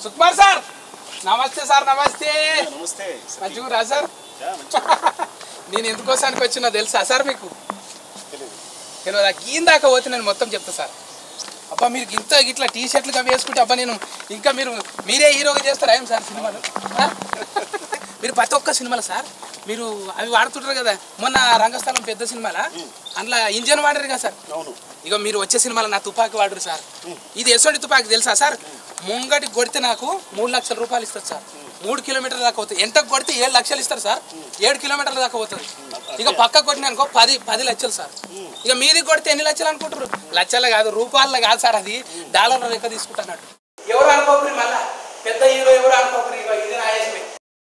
Sukumar sir నమస్తే sir నమస్తే నమస్తే మంచిగా రా సార్ నేను ఎందుకోసానికి వచ్చినా తెలుసా సార్ మీకు తెలియదా గీన్ దాకా పోతే నేను మొత్తం చెప్తా సార్ అబ్బా మీరు ఇంత ఇట్లా టీ షర్ట్లు అవి వేసుకుంటే అబ్బా నేను ఇంకా మీరు మీరే హీరోగా చేస్తారా ఏం సార్ సినిమాలు ఆ? మీరు ప్రతి ఒక్క సినిమాలు సార్ మీరు అవి వాడుతుంటారు కదా మొన్న రంగస్థలం పెద్ద సినిమాలా అందులో ఇంజన్ వాడారు కదా సార్ అవును ఇక మీరు వచ్చే సినిమాలో నా తుపాకీ వాడరు సార్ ఇది ఎసోటి తుపాకీ తెలుసా సార్ ముంగటి కొడితే నాకు మూడు లక్షల రూపాయలు ఇస్తారు సార్ మూడు కిలోమీటర్ల దాకా పోతుంది ఎంత కొడితే ఏడు లక్షలు ఇస్తారు సార్ ఏడు కిలోమీటర్ల దాకా పోతుంది ఇక పక్క కొట్టిన అనుకో పది పది లక్షలు సార్ ఇక మీది కొడితే ఎన్ని లక్షలు అనుకుంటారు లక్షలు కాదు రూపాయలు కాదు సార్ అది డాలర్ల లెక్క తీసుకుంటున్నట్టు ఎవరు అనుకోకరి మళ్ళా పెద్ద హీరో ఎవరు అనుకోకరి ఇగో ఇది నా యజమే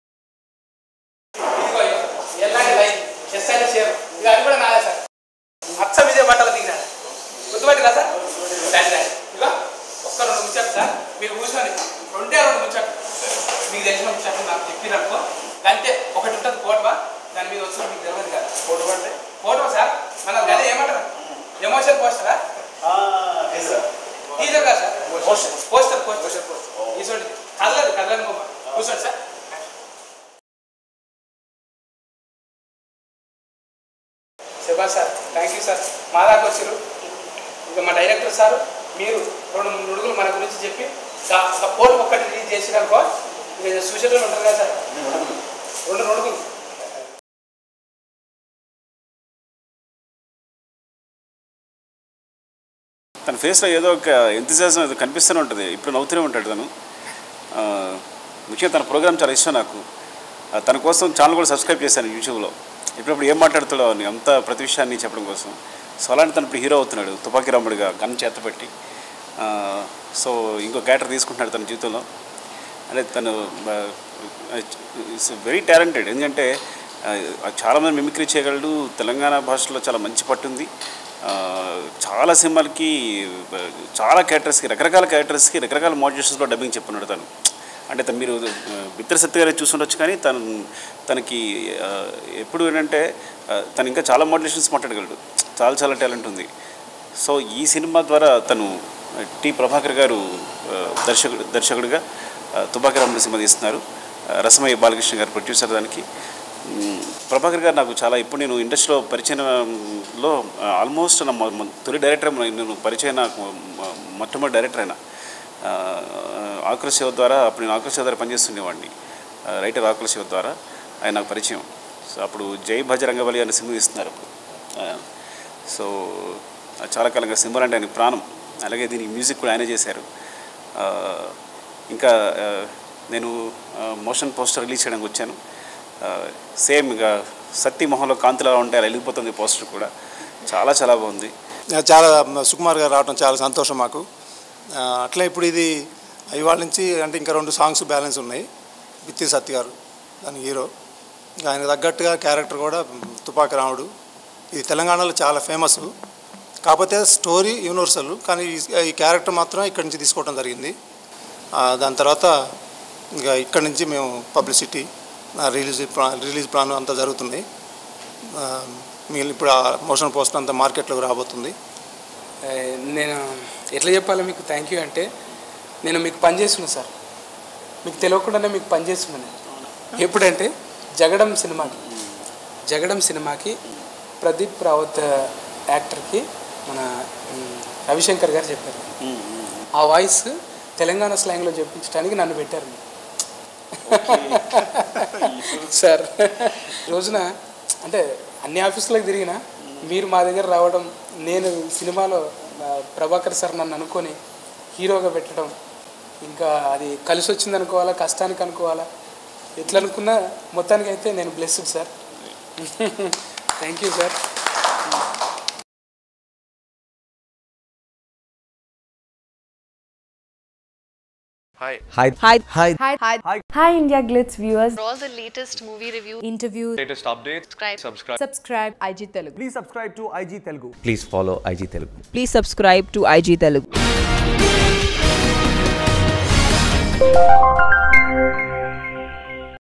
ఇదిగో ఇగో. ఎల్లాంటి లైన్ ఎస్ అయితే షేర్ ఇక అది కూడా నాదే సార్ అచ్చం ఇదే బట్టలు దిగినాడు గుర్తుపట్టిరా సార్ రండి రండి ఇగో ఒక్క రెండు ముచ్చట్లు సార్ మీరు కూర్చొని రెండే రెండు ముచ్చట్లు మీకు తెలిసిన ముచ్చట్లు నాకు చెప్పినట్టుకో అంతే ఒకటి ఉంటుంది కోటవా దాని మీద వచ్చిన మీకు తెలియదు కదా ఫోటో అంటే కోటవా సార్ మన గది ఏమంటారు ఎమోషన్ పోస్టరా టీజర్ కదా సార్ పోస్టర్ పోస్టర్ కూర్చోండి కదలేదు కదలని బొమ్మ కూర్చోండి సార్ శభా సార్ థ్యాంక్ యూ సార్ మా దాకా వచ్చారు ఇక మా డైరెక్టర్ సార్ మీరు రెండు మూడు నుడుగులు మన గురించి చెప్పి పోటీ ఒక్కటి రిలీజ్ చేసినాకో ఇక చూసేటోళ్ళు ఉంటారు కదా సార్ రెండు నుడుగులు తన ఫేస్లో ఏదో ఒక ఎంతజాజం ఏదో కనిపిస్తూనే ఉంటుంది ఇప్పుడు నవ్వుతూనే ఉంటాడు తను ఆ, ముఖ్యంగా తన ప్రోగ్రామ్ చాలా ఇష్టం నాకు ఆ, తన కోసం ఛానల్ కూడా సబ్స్క్రైబ్ చేశాను యూట్యూబ్లో ఇప్పుడప్పుడు ఏం మాట్లాడుతాడో అని అంత ప్రతి విషయాన్ని చెప్పడం కోసం సో అలాంటి తను ఇప్పుడు హీరో అవుతున్నాడు తుపాకీ రాముడిగా గన్ చేత పెట్టి ఆ, సో ఇంకో క్యారెక్టర్ తీసుకుంటున్నాడు తన జీవితంలో అంటే తను ఇట్స్ వెరీ టాలెంటెడ్ ఎందుకంటే ఆ, చాలామంది మిమిక్రీ చేయగలడు తెలంగాణ భాషలో చాలా మంచి పట్టుంది ఆ, చాలా సినిమాలకి ఆ, చాలా క్యారెక్టర్స్కి రకరకాల క్యారెక్టర్స్కి రకరకాల మోడ్యులేషన్స్లో డబ్బింగ్ చెప్పున్నాడు తను అంటే తను మీరు బిత్ర సత్య గారి చూసుండొచ్చు కానీ తను తనకి ఆ, ఎప్పుడు ఏంటంటే ఆ, తను ఇంకా చాలా మోడ్యులేషన్స్ మాట్లాడగలడు చాలా చాలా టాలెంట్ ఉంది సో ఈ సినిమా ద్వారా తను టి ప్రభాకర్ గారు ఆ, దర్శకుడు దర్శకుడిగా ఆ, తుపాకి రాముడు సినిమా తీస్తున్నారు ఆ, రసమయ్య బాలకృష్ణ గారు ప్రొడ్యూసర్ దానికి మ్, ప్రభాకర్ గారు నాకు చాలా ఇప్పుడు నేను ఇండస్ట్రీలో పరిచయంలో ఆల్మోస్ట్ నా మొ- మొ- తొలి డైరెక్టర్ నేను పరిచయం నాకు మొ- మొట్టమొదటి డైరెక్టర్ అయినా ఆ, ఆకుల శివ ద్వారా అప్పుడు నేను ఆకుల శివ ద్వారా పనిచేస్తుండేవాడిని ఆ, రైటర్ ఆకుల శివ ద్వారా ఆయన నాకు పరిచయం సో అప్పుడు జై భజరంగబలి అనే సినిమా తీస్తున్నారు అప్పుడు ఆ, సో ఆ, చాలా కాలంగా సింబల్ అంటే ఆయన ప్రాణం అలాగే దీనికి మ్యూజిక్ కూడా ఆయనే చేశారు ఆ, ఇంకా ఆ, నేను మోషన్ పోస్టర్ రిలీజ్ చేయడానికి వచ్చాను ఆ, సేమ్ ఇక సత్తి మొహంలో కాంతిలా ఉంటే అలా వెళ్ళిపోతుంది పోస్టర్ కూడా చాలా చాలా బాగుంది చాలా సుకుమార్ గారు రావడం చాలా సంతోషం మాకు ఆ, అట్లే ఇప్పుడు ఇది ఇవాళ నుంచి అంటే ఇంకా రెండు సాంగ్స్ బ్యాలెన్స్ ఉన్నాయి బిత్తి సత్య గారు దాని హీరో ఇంకా ఆయనకు తగ్గట్టుగా క్యారెక్టర్ కూడా తుపాకి రాముడు ఇది తెలంగాణలో చాలా ఫేమస్ కాకపోతే స్టోరీ యూనివర్సల్ కానీ ఈ- ఈ క్యారెక్టర్ మాత్రం ఇక్కడి నుంచి తీసుకోవడం జరిగింది ఆ, దాని తర్వాత ఇంకా ఇక్కడి నుంచి మేము publicity release plan release plan అంతా జరుగుతున్నాయి ఆ, మిగిలిన ఇప్పుడు ఆ మోషన్ పోస్ట్ అంతా మార్కెట్లోకి రాబోతుంది ఏ, నేను ఎట్లా చెప్పాలో మీకు థ్యాంక్ యూ అంటే నేను మీకు పని చేస్తున్నా సార్ మీకు తెలియకుండానే మీకు పని చేస్తున్నా నేను ఎప్పుడంటే జగడం సినిమాకి జగడం సినిమాకి ప్రదీప్ రావత్ యాక్టర్కి మన మ్, రవిశంకర్ గారు చెప్పారు ఆ వాయిస్ తెలంగాణ స్లాంగ్లో చెప్పించడానికి నన్ను పెట్టారు సార్ రోజున అంటే అన్ని ఆఫీసులకు తిరిగినా మీరు మా దగ్గర రావడం నేను సినిమాలో ఆ, ప్రభాకర్ సార్ నన్ను అనుకొని హీరోగా పెట్టడం ఇంకా అది కలిసి వచ్చింది అనుకోవాలా కష్టానికి అనుకోవాలా ఎట్లా అనుకున్నా మొత్తానికి అయితే నేను blessed sir thank you sir Hi. Hi. Hi. Hi. Hi. Hi. Hi, India Glitz viewers. For all the latest movie reviews, Interviews. Latest updates. subscribe. Subscribe. Subscribe IG Telugu. Please subscribe to IG Telugu. Please follow IG Telugu. Please subscribe to IG Telugu.